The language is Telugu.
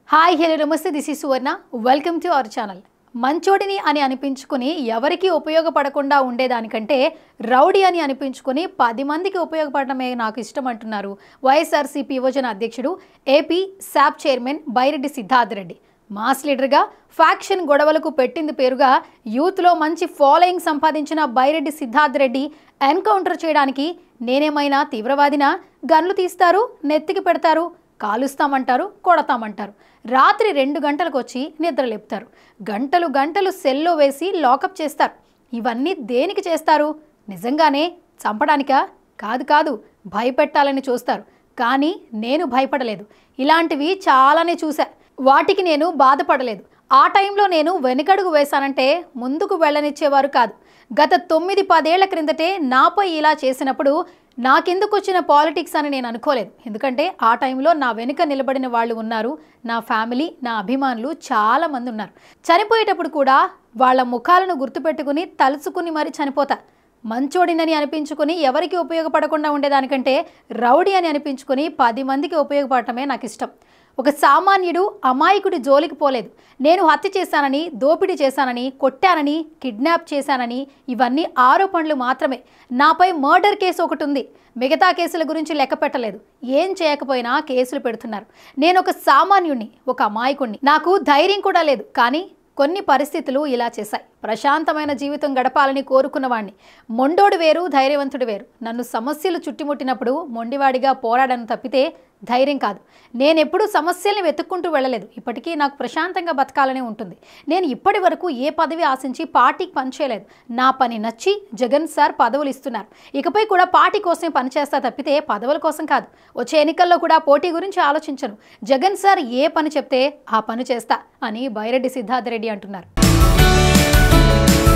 హాయ్ హలో నమస్తే దిస్ ఈ Suvarna welcome to our channel మంచోడిని అని అనిపించుకుని ఎవరికి ఉపయోగపడకుండా ఉండేదానికంటే రౌడీ అని అనిపించుకుని పది మందికి ఉపయోగపడటమే నాకు ఇష్టం అంటున్నారు వైఎస్ఆర్సీపీ యువజన అధ్యక్షుడు AP SAAP chairman Byreddy Siddhartha Reddy mass లీడర్గా ఫ్యాక్షన్ గొడవలకు పెట్టింది పేరుగా యూత్లో మంచి ఫాలోయింగ్ సంపాదించిన బైరెడ్డి సిద్ధార్థ రెడ్డి ఎన్కౌంటర్ చేయడానికి నేనేమైనా తీవ్రవాదినా గన్లు తీస్తారు నెత్తికి పెడతారు కాలుస్తామంటారు కొడతామంటారు రాత్రి రెండు గంటలకు వచ్చి నిద్ర లేపుతారు గంటలు గంటలు సెల్లో వేసి లాకప్ చేస్తారు ఇవన్నీ దేనికి చేస్తారు నిజంగానే చంపడానికా కాదు కాదు భయపెట్టాలని చూస్తారు కానీ నేను భయపడలేదు ఇలాంటివి చాలానే చూశా వాటికి నేను బాధపడలేదు ఆ టైంలో నేను వెనుకడుగు వేశానంటే ముందుకు వెళ్ళనిచ్చేవారు కాదు గత తొమ్మిది పదేళ్ల క్రిందటే నాపై ఇలా చేసినప్పుడు నాకెందుకు వచ్చిన పాలిటిక్స్ అని నేను అనుకోలేదు ఎందుకంటే ఆ టైంలో నా వెనుక నిలబడిన వాళ్ళు ఉన్నారు నా ఫ్యామిలీ నా అభిమానులు చాలా మంది ఉన్నారు చనిపోయేటప్పుడు కూడా వాళ్ళ ముఖాలను గుర్తుపెట్టుకుని తలుచుకుని మరి చనిపోతా మంచోడినని అనిపించుకుని ఎవరికి ఉపయోగపడకుండా ఉండేదానికంటే రౌడీ అని అనిపించుకుని పది మందికి ఉపయోగపడటమే నాకు ఇష్టం ఒక సామాన్యుడు అమాయకుడి జోలికి పోలేదు నేను హత్య చేశానని దోపిడీ చేశానని కొట్టానని కిడ్నాప్ చేశానని ఇవన్నీ ఆరోపణలు మాత్రమే నాపై మర్డర్ కేసు ఒకటి ఉంది మిగతా కేసుల గురించి లెక్క పెట్టలేదు ఏం చేయకపోయినా కేసులు పెడుతున్నారు నేను ఒక సామాన్యుణ్ణి ఒక అమాయకుణ్ణి నాకు ధైర్యం కూడా లేదు కానీ కొన్ని పరిస్థితులు ఇలా చేశాయి ప్రశాంతమైన జీవితం గడపాలని కోరుకున్నవాణ్ణి మొండోడు వేరు ధైర్యవంతుడు వేరు నన్ను సమస్యలు చుట్టుముట్టినప్పుడు మొండివాడిగా పోరాడను తప్పితే ధైర్యం కాదు నేను ఎప్పుడూ సమస్యల్ని వెతుక్కుంటూ వెళ్ళలేదు ఇప్పటికీ నాకు ప్రశాంతంగా బతకాలనే ఉంటుంది నేను ఇప్పటి వరకు ఏ పదవి ఆశించి పార్టీకి పనిచేయలేదు నా పని నచ్చి జగన్ సార్ పదవులు ఇస్తున్నారు ఇకపై కూడా పార్టీ కోసమే పనిచేస్తా తప్పితే పదవుల కోసం కాదు వచ్చే ఎన్నికల్లో కూడా పోటీ గురించి ఆలోచించను జగన్ సార్ ఏ పని చెప్తే ఆ పని చేస్తా అని బైరెడ్డి సిద్ధార్థ రెడ్డి అంటున్నారు